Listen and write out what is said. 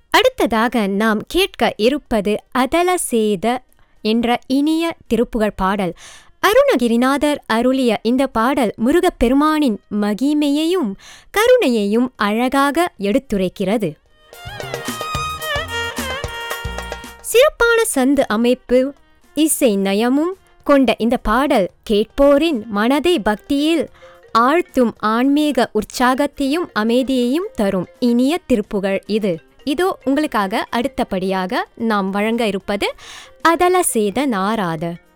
அடுத்ததாக நாம் கேட்க இருப்பது அதலசேத என்ற இனிய திருப்புகழ் பாடல் அருணகிரிநாதர் அருளிய இந்த பாடல் முருகப்பெருமானின் மகிமையையும் கருணையையும் அழகாக எடுத்துரைக்கிறது சிறப்பான சந்து அமைப்பு இசை நயமும் கொண்ட இந்த பாடல் கேட்போரின் மனதை பக்தியில் ஆழ்த்தும் ஆன்மீக உற்சாகத்தையும் அமைதியையும் தரும் இனிய திருப்புகழ் இது இதோ உங்களுக்காக அடுத்தபடியாக நாம் வழங்க இருப்பது அதலசேத நாராத